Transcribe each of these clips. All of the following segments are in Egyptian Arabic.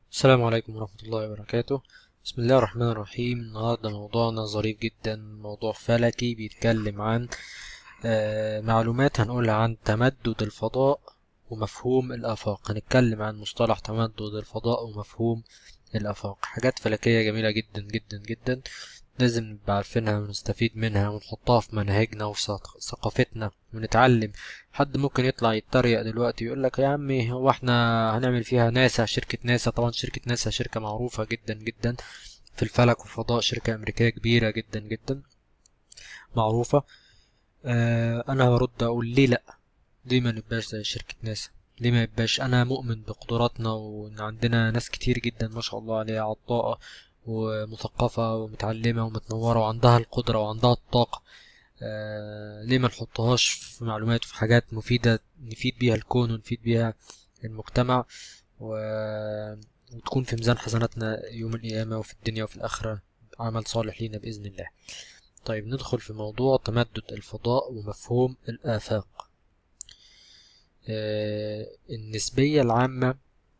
السلام عليكم ورحمة الله وبركاته بسم الله الرحمن الرحيم النهاردة موضوعنا ظريف جدا موضوع فلكي بيتكلم عن آه، معلومات هنقولها عن تمدد الفضاء ومفهوم الآفاق هنتكلم عن مصطلح تمدد الفضاء ومفهوم الآفاق حاجات فلكية جميلة جدا جدا جدا لازم نبقى عارفينها ونستفيد منها ونحطها في مناهجنا وفي ثق- ثقافتنا ونتعلم حد ممكن يطلع يتريق دلوقتي ويقول لك يا عمي هو احنا هنعمل فيها ناسا شركة ناسا طبعا شركة ناسا شركة معروفة جدا جدا في الفلك والفضاء شركة أمريكية كبيرة جدا جدا معروفة آه أنا هرد أقول ليه لأ ليه ما نبقاش زي شركة ناسا ليه ما يبقاش أنا مؤمن بقدراتنا وإن عندنا ناس كتير جدا ما شاء الله عليها عطاءة ومثقفة ومتعلمة ومتنورة وعندها القدرة وعندها الطاقة آه ليه ما نحطهاش في معلومات وفي حاجات مفيدة نفيد بيها الكون ونفيد بيها المجتمع و... وتكون في ميزان حسناتنا يوم القيامة وفي الدنيا وفي الآخرة عمل صالح لينا بإذن الله طيب ندخل في موضوع تمدد الفضاء ومفهوم الآفاق آه النسبية العامة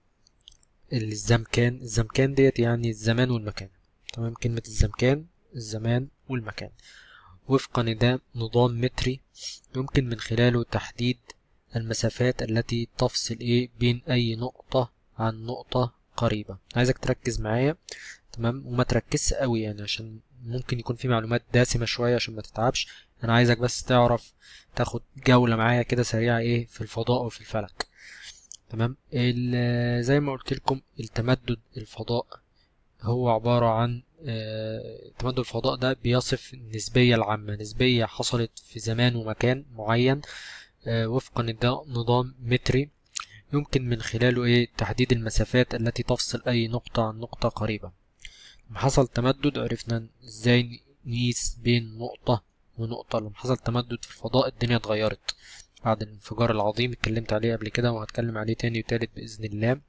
الزمكان الزمكان ديت يعني الزمان والمكان تمام كلمة الزمكان الزمان والمكان وفق نظام نظام متري يمكن من خلاله تحديد المسافات التي تفصل ايه بين اي نقطة عن نقطة قريبة عايزك تركز معايا تمام وما تركزش قوي يعني عشان ممكن يكون في معلومات دسمة شوية عشان ما تتعبش انا عايزك بس تعرف تاخد جولة معايا كده سريعة ايه في الفضاء وفي الفلك تمام ال- زي ما قلت لكم التمدد الفضاء هو عبارة عن آه، تمدد الفضاء ده بيصف النسبية العامة نسبية حصلت في زمان ومكان معين آه، وفقا لده- نظام متري يمكن من خلاله ايه تحديد المسافات التي تفصل اي نقطة عن نقطة قريبة لما حصل تمدد عرفنا ازاي نقيس بين نقطة ونقطة لما حصل تمدد في الفضاء الدنيا اتغيرت بعد الانفجار العظيم اتكلمت عليه قبل كده وهتكلم عليه تاني وتالت بإذن الله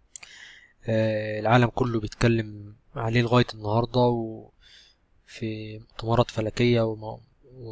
آه، العالم كله بيتكلم عليه لغاية النهاردة وفي مؤتمرات فلكية وم-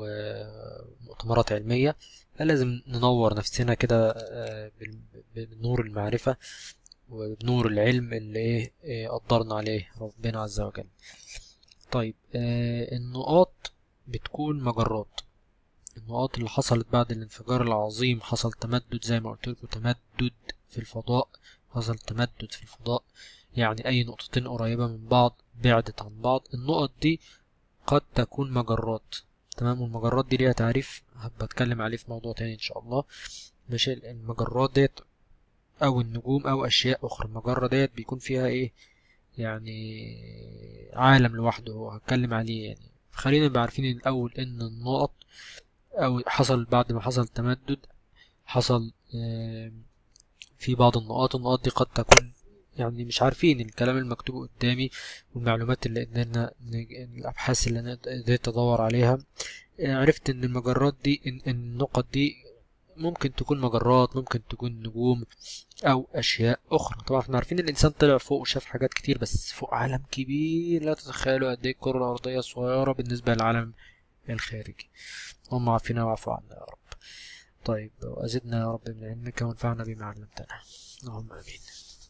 ومؤتمرات علمية لازم ننور نفسنا كده آه، بال- بنور المعرفة وبنور العلم اللي ايه إيه قدرنا عليه ربنا عز وجل طيب آه، النقاط بتكون مجرات النقاط اللي حصلت بعد الانفجار العظيم حصل تمدد زي ما قلت لكم تمدد في الفضاء حصل تمدد في الفضاء يعني أي نقطتين قريبة من بعض بعدت عن بعض النقط دي قد تكون مجرات تمام والمجرات دي ليها تعريف هبقى اتكلم عليه في موضوع تاني ان شاء الله ماشي المجرات ديت او النجوم او اشياء اخرى المجرة ديت بيكون فيها ايه يعني عالم لوحده هتكلم عليه يعني خلينا نبقى عارفين الاول ان النقط او حصل بعد ما حصل تمدد حصل آم، في بعض النقاط النقاط دي قد تكون يعني مش عارفين الكلام المكتوب قدامي والمعلومات اللي قدرنا نج- الابحاث اللي انا قدرت ادور عليها آه، عرفت ان المجرات دي ان إن النقط دي ممكن تكون مجرات ممكن تكون نجوم او اشياء اخرى طبعا احنا عارفين الانسان طلع فوق وشاف حاجات كتير بس فوق عالم كبير لا تتخيلوا قد ايه الكره الارضيه صغيره بالنسبه للعالم الخارجي هم عارفينها وعفوا عنا يا رب طيب وازدنا يا رب من علمك وانفعنا بما علمتنا اللهم امين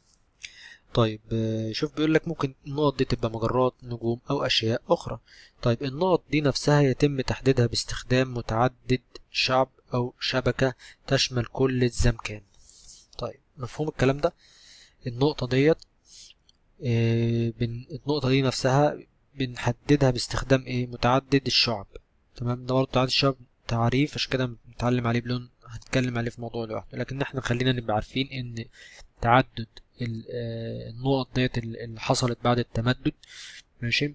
طيب آه، شوف بيقول لك ممكن النقط دي تبقى مجرات نجوم او اشياء اخرى طيب النقط دي نفسها يتم تحديدها باستخدام متعدد شعب او شبكة تشمل كل الزمكان طيب مفهوم الكلام ده النقطة ديت آه، بن... النقطة دي نفسها بنحددها باستخدام ايه متعدد الشعب تمام ده برضه تعدد الشعب تعريف عشان كده متعلم عليه بلون هتكلم عليه في موضوع لوحده لكن احنا خلينا نبقى عارفين ان تعدد ال- آه، النقط ديت ال- اللي حصلت بعد التمدد ماشي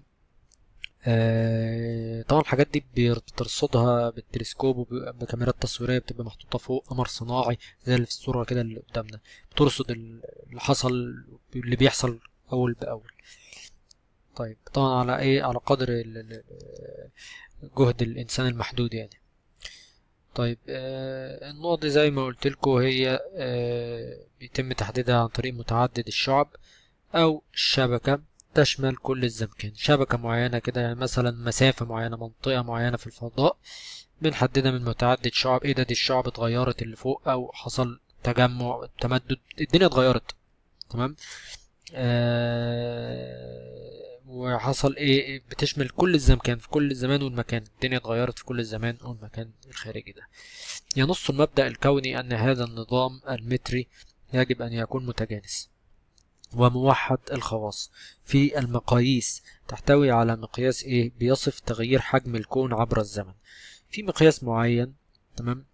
آه، طبعا الحاجات دي بير- بترصدها بالتلسكوب وبكاميرات تصويرية بتبقى محطوطة فوق قمر صناعي زي اللي في الصورة كده اللي قدامنا بترصد ال- اللي حصل اللي بيحصل أول بأول طيب طبعا على ايه على قدر ال- ال- جهد الإنسان المحدود يعني طيب آه، النقط دي زي ما قلت لكم هي آه، بيتم تحديدها عن طريق متعدد الشعب أو الشبكة تشمل كل الزمكان شبكة معينة كده يعني مثلا مسافة معينة منطقة معينة في الفضاء بنحددها من متعدد شعب ايه ده دي الشعب اتغيرت اللي فوق أو حصل تجمع تمدد الدنيا اتغيرت تمام آه وحصل ايه بتشمل كل الزمكان في كل الزمان والمكان الدنيا اتغيرت في كل الزمان والمكان الخارجي ده ينص المبدأ الكوني أن هذا النظام المتري يجب أن يكون متجانس وموحد الخواص في المقاييس تحتوي على مقياس ايه بيصف تغيير حجم الكون عبر الزمن في مقياس معين تمام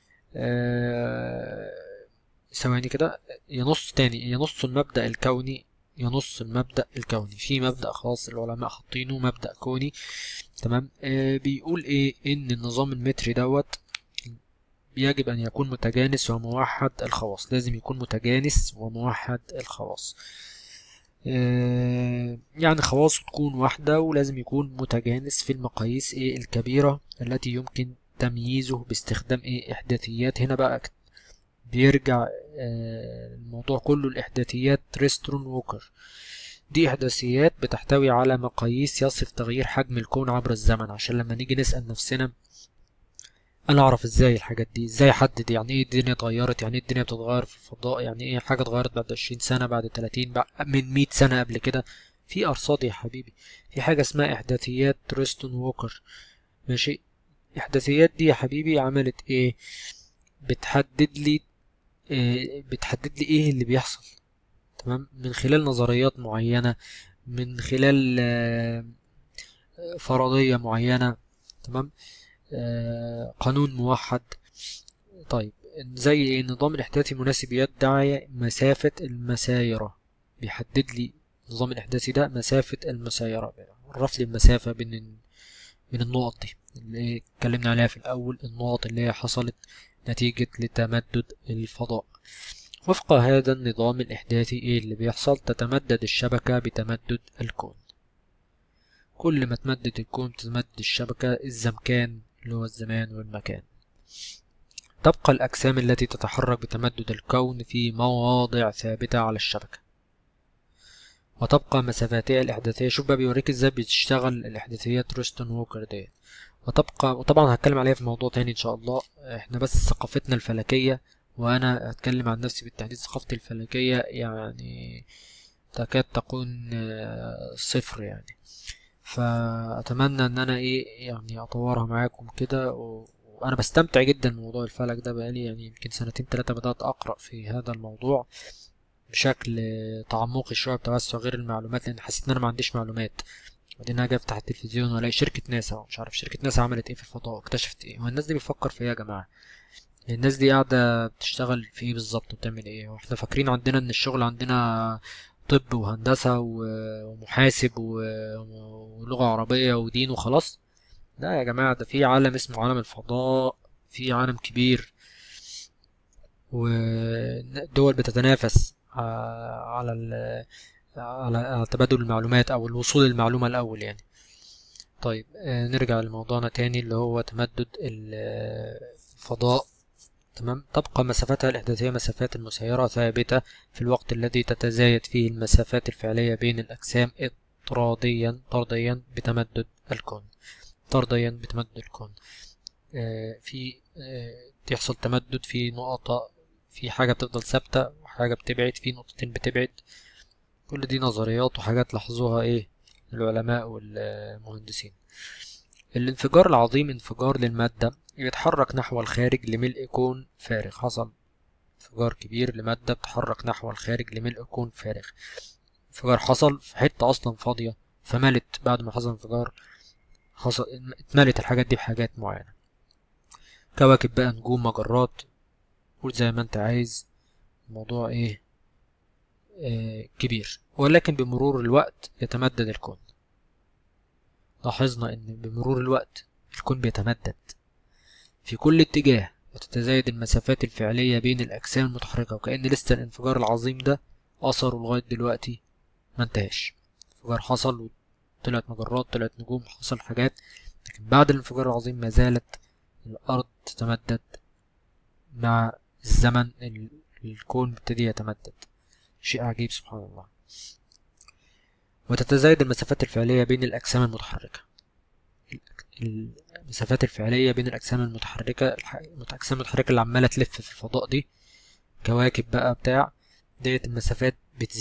آه ثواني كده ينص تاني ينص المبدأ الكوني ينص المبدأ الكوني في مبدأ خاص العلماء حاطينه مبدأ كوني تمام آه بيقول ايه ان النظام المتري دوت يجب أن يكون متجانس وموحد الخواص لازم يكون متجانس وموحد الخواص آه، يعني خواصه تكون واحدة ولازم يكون متجانس في المقاييس ايه الكبيرة التي يمكن تمييزه باستخدام ايه إحداثيات هنا بقى بيرجع آه، الموضوع كله الإحداثيات ريسترون ووكر دي إحداثيات بتحتوي على مقاييس يصف تغيير حجم الكون عبر الزمن عشان لما نيجي نسأل نفسنا انا اعرف ازاي الحاجات دي ازاي احدد يعني ايه الدنيا اتغيرت يعني ايه الدنيا بتتغير في الفضاء يعني ايه حاجه اتغيرت بعد عشرين سنه بعد تلاتين بعد من مية سنه قبل كده في ارصاد يا حبيبي في حاجه اسمها احداثيات تريستون ووكر ماشي الاحداثيات دي يا حبيبي عملت ايه بتحدد لي إيه بتحدد لي ايه اللي بيحصل تمام من خلال نظريات معينه من خلال آه، فرضيه معينه تمام آه، قانون موحد طيب زي النظام الاحداثي مناسب يدعي مسافة المسايرة بيحدد لي النظام الاحداثي ده مسافة المسايرة عرف لي المسافة بين بين النقط دي اللي اتكلمنا عليها في الأول النقط اللي هي حصلت نتيجة لتمدد الفضاء وفق هذا النظام الإحداثي إيه اللي بيحصل تتمدد الشبكة بتمدد الكون كل ما تمدد الكون تتمدد الشبكة الزمكان اللي هو الزمان والمكان تبقى الأجسام التي تتحرك بتمدد الكون في مواضع ثابتة على الشبكة وتبقى مسافاتها الإحداثية شوف بقى بيوريك ازاي بتشتغل الإحداثيات روستون ووكر ديت وتبقى وطبعا هتكلم عليها في موضوع تاني إن شاء الله احنا بس ثقافتنا الفلكية وأنا هتكلم عن نفسي بالتحديد ثقافتي الفلكية يعني تكاد تكون آه، صفر يعني فأتمنى إن أنا إيه يعني أطورها معاكم كده و... وأنا بستمتع جدا بموضوع الفلك ده بقالي يعني يمكن سنتين تلاتة بدأت أقرأ في هذا الموضوع بشكل تعمقي شوية بتوسع غير المعلومات لأن حسيت إن أنا ما عنديش معلومات بعدين أجي أفتح التلفزيون وألاقي شركة ناسا مش عارف شركة ناسا عملت إيه في الفضاء واكتشفت إيه هو الناس دي بيفكر في إيه يا جماعة الناس دي قاعدة بتشتغل في إيه بالظبط وبتعمل إيه وإحنا فاكرين عندنا إن الشغل عندنا طب وهندسة ومحاسب ولغة عربية ودين وخلاص لا يا جماعة ده في عالم اسمه عالم الفضاء في عالم كبير ودول بتتنافس على على تبادل المعلومات او الوصول للمعلومة الاول يعني طيب نرجع لموضوعنا تاني اللي هو تمدد الفضاء تمام تبقى مسافتها الإحداثية مسافات المسيرة ثابتة في الوقت الذي تتزايد فيه المسافات الفعلية بين الأجسام طرديا طرديا بتمدد الكون طرديا بتمدد الكون آه في آه يحصل تمدد في نقطة في حاجة بتفضل ثابتة وحاجة بتبعد في نقطتين بتبعد كل دي نظريات وحاجات لاحظوها ايه العلماء والمهندسين الانفجار العظيم انفجار للمادة يتحرك نحو الخارج لملء كون فارغ حصل انفجار كبير لمادة بتتحرك نحو الخارج لملء كون فارغ انفجار حصل في حتة أصلا فاضية فملت بعد ما حصل انفجار حصل اتملت الحاجات دي بحاجات معينة كواكب بقى نجوم مجرات قول زي ما انت عايز الموضوع ايه آه كبير ولكن بمرور الوقت يتمدد الكون لاحظنا ان بمرور الوقت الكون بيتمدد في كل اتجاه وتتزايد المسافات الفعلية بين الأجسام المتحركة وكأن لسه الانفجار العظيم ده أثره لغاية دلوقتي ما انتهاش انفجار حصل وطلعت مجرات طلعت نجوم حصل حاجات لكن بعد الانفجار العظيم ما زالت الأرض تتمدد مع الزمن الكون بيبتدي يتمدد شيء عجيب سبحان الله وتتزايد المسافات الفعلية بين الأجسام المتحركة المسافات الفعلية بين الأجسام المتحركة الأجسام المتحركة اللي عمالة تلف في الفضاء دي كواكب بقى بتاع ديت المسافات بتزيد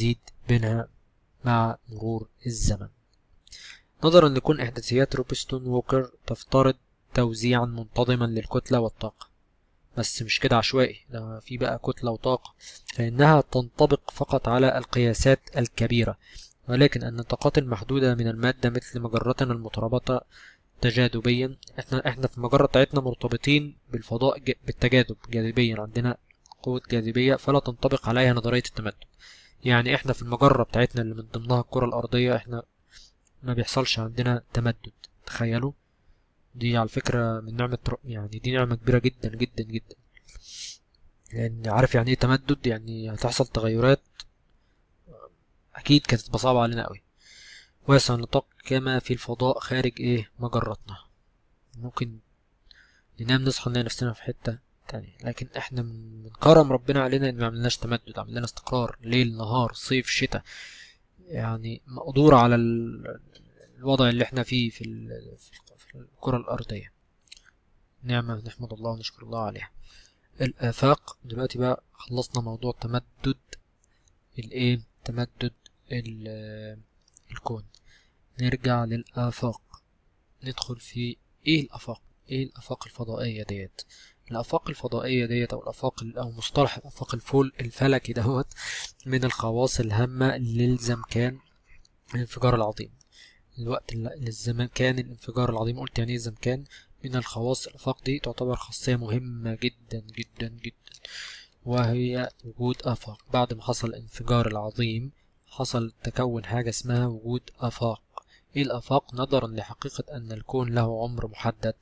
بينها مع مرور الزمن نظرا لكون إحداثيات روبستون ووكر تفترض توزيعا منتظما للكتلة والطاقة بس مش كده عشوائي ده في بقى كتلة وطاقة فإنها تنطبق فقط على القياسات الكبيرة ولكن النطاقات المحدودة من المادة مثل مجرتنا المترابطة تجاذبيا احنا احنا في المجرة بتاعتنا مرتبطين بالفضاء ج- بالتجاذب جاذبيا عندنا قوة جاذبية فلا تنطبق عليها نظرية التمدد يعني احنا في المجرة بتاعتنا اللي من ضمنها الكرة الأرضية احنا ما بيحصلش عندنا تمدد تخيلوا دي على فكرة من نعمة ر- يعني دي نعمة كبيرة جدا جدا جدا لأن عارف يعني ايه تمدد يعني هتحصل تغيرات أكيد كانت تبقى صعبة علينا أوي واسع النطاق كما في الفضاء خارج ايه مجرتنا ممكن ننام نصحى نلاقي نفسنا في حتة تانية لكن احنا من من كرم ربنا علينا ان ما عملناش تمدد عملنا استقرار ليل نهار صيف شتاء يعني مقدور على ال- الوضع اللي احنا فيه في ال- في الكرة الأرضية نعمة نحمد الله ونشكر الله عليها الآفاق دلوقتي بقى خلصنا موضوع تمدد الايه تمدد ال- الكون نرجع للآفاق ندخل في ايه الآفاق ايه الآفاق الفضائية ديت الآفاق الفضائية ديت أو الآفاق ال- أو مصطلح الآفاق الفول الفلكي دهوت من الخواص الهامة للزمكان الانفجار العظيم الوقت الل- للزمكان الانفجار العظيم قلت يعني ايه زمكان من الخواص الآفاق دي تعتبر خاصية مهمة جدا جدا جدا وهي وجود آفاق بعد ما حصل الانفجار العظيم حصل تكون حاجة اسمها وجود آفاق ايه الآفاق نظرا لحقيقة أن الكون له عمر محدد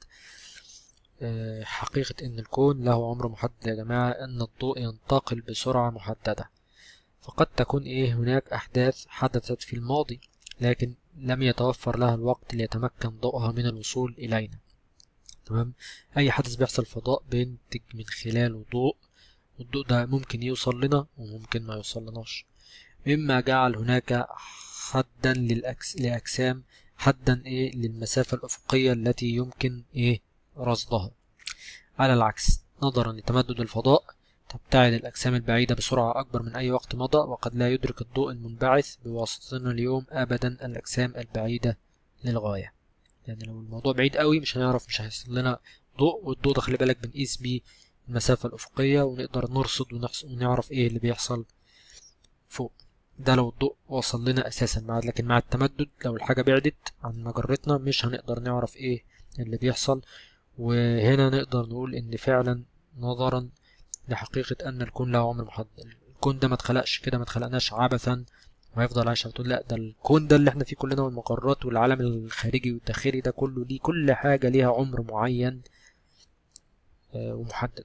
آه، حقيقة أن الكون له عمر محدد يا جماعة أن الضوء ينتقل بسرعة محددة فقد تكون إيه هناك أحداث حدثت في الماضي لكن لم يتوفر لها الوقت ليتمكن ضوءها من الوصول إلينا تمام أي حدث بيحصل في الفضاء بينتج من خلاله ضوء والضوء ده ممكن يوصل لنا وممكن ما يوصل لناش مما جعل هناك حدا للأكس... لأجسام حدا إيه للمسافة الأفقية التي يمكن إيه رصدها على العكس نظرا لتمدد الفضاء تبتعد الأجسام البعيدة بسرعة أكبر من أي وقت مضى وقد لا يدرك الضوء المنبعث بواسطتنا اليوم أبدا الأجسام البعيدة للغاية يعني لو الموضوع بعيد قوي مش هنعرف مش هيحصل لنا ضوء والضوء ده خلي بالك بنقيس بيه المسافة الأفقية ونقدر نرصد ونحس- ونعرف إيه اللي بيحصل فوق ده لو الضوء وصل لنا أساسا مع لكن مع التمدد لو الحاجة بعدت عن مجرتنا مش هنقدر نعرف إيه اللي بيحصل وهنا نقدر نقول إن فعلا نظرا لحقيقة أن الكون له عمر محدد الكون ده ما اتخلقش كده ما اتخلقناش عبثا وهيفضل عايش هتقول لا ده الكون ده اللي احنا فيه كلنا والمقرات والعالم الخارجي والداخلي ده كله ليه كل حاجة ليها عمر معين آه، ومحدد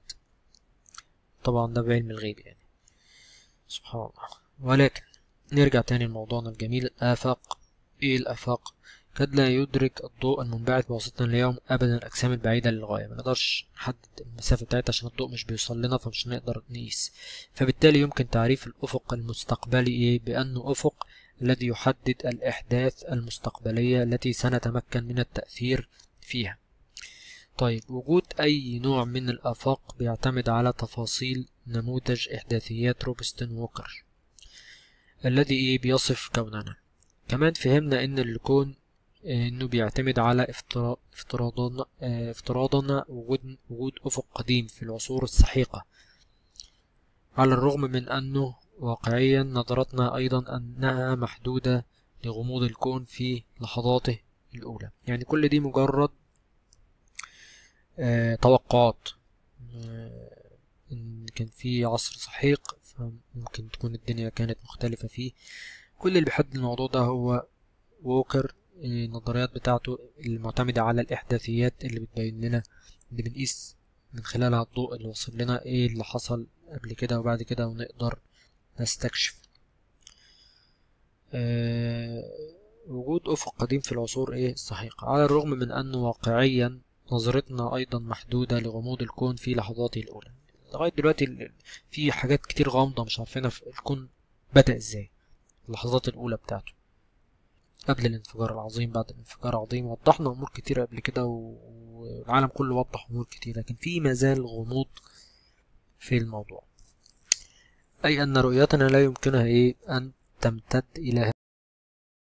طبعا ده بعلم الغيب يعني سبحان الله ولكن نرجع تاني لموضوعنا الجميل الآفاق ايه الآفاق قد لا يدرك الضوء المنبعث بواسطة اليوم أبدا الأجسام البعيدة للغاية ما نقدرش نحدد المسافة بتاعتها عشان الضوء مش بيوصل لنا فمش هنقدر نقيس فبالتالي يمكن تعريف الأفق المستقبلي إيه بأنه أفق الذي يحدد الأحداث المستقبلية التي سنتمكن من التأثير فيها طيب وجود أي نوع من الآفاق بيعتمد على تفاصيل نموذج إحداثيات روبستون ووكر الذي إيه بيصف كوننا كمان فهمنا إن الكون آه، إنه بيعتمد على افترا- افتراضنا آه، افتراضنا وجود وجود أفق قديم في العصور السحيقة على الرغم من أنه واقعيا نظرتنا أيضا أنها محدودة لغموض الكون في لحظاته الأولى يعني كل دي مجرد آه، توقعات آه، إن كان في عصر سحيق فممكن تكون الدنيا كانت مختلفة فيه كل اللي بيحدد الموضوع ده هو ووكر آه، النظريات بتاعته المعتمدة على الإحداثيات اللي بتبين لنا اللي بنقيس من خلالها الضوء اللي وصل لنا ايه اللي حصل قبل كده وبعد كده ونقدر نستكشف آه، وجود أفق قديم في العصور ايه السحيقة على الرغم من أنه واقعيا نظرتنا أيضا محدودة لغموض الكون في لحظاته الأولى لغاية دلوقتي ال- في حاجات كتير غامضة مش عارفينها في الكون بدأ ازاي اللحظات الأولى بتاعته قبل الانفجار العظيم بعد الانفجار العظيم وضحنا أمور كتير قبل كده و- والعالم كله وضح أمور كتير لكن في مازال غموض في الموضوع أي أن رؤيتنا لا يمكنها إيه أن تمتد إلى